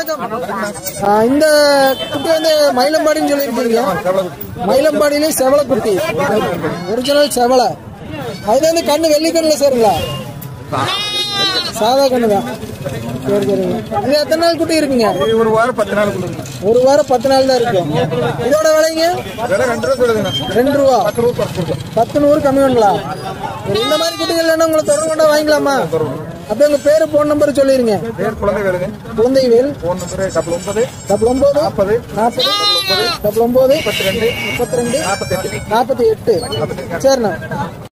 வணக்கம் ஆ, இந்த குட்டி வந்து மயிலம்பாடின்னு சொல்லியிருக்கீங்க மயிலம்பாடியிலே செவலை குட்டி ஒரிஜினல் செவலை அது வந்து கண்ணு வெள்ளிக்கண்ணில் சேருங்களா சாதா கண்ணு தான் சரி சரிங்க இது எத்தனை நாள் குட்டி இருக்குங்க ஒரு வாரம் பத்து நாள் கொடுங்க ஒரு வாரம் பத்து நாள் தான் இருக்கும் இதோட விலைங்க விலை ரெண்டு ரூபா சொல்லுதுண்ணா ரெண்டு ரூபா பத்து ரூபா குறைச்சு கொடுக்கலாம் பத்து நூறு கம்மி பண்ணலாம் சரி, இந்த மாதிரி குட்டிகள் இல்லைன்னா உங்களை தொடர்பு கொண்டா வாங்கிக்கலாமா அப்படியே உங்க பேரு போன் நம்பர் சொல்லிருங்க பேர் குழந்தை வேலுங்க குழந்தைவேல் ஃபோன் நம்பரு டபுள் ஒன்பது டபுள் ஒன்பது நாற்பது நாற்பது டபுள் ஒன்பது முப்பத்தி ரெண்டு முப்பத்தி ரெண்டு நாற்பத்தெட்டு நாற்பத்தி எட்டு சரிண்ணா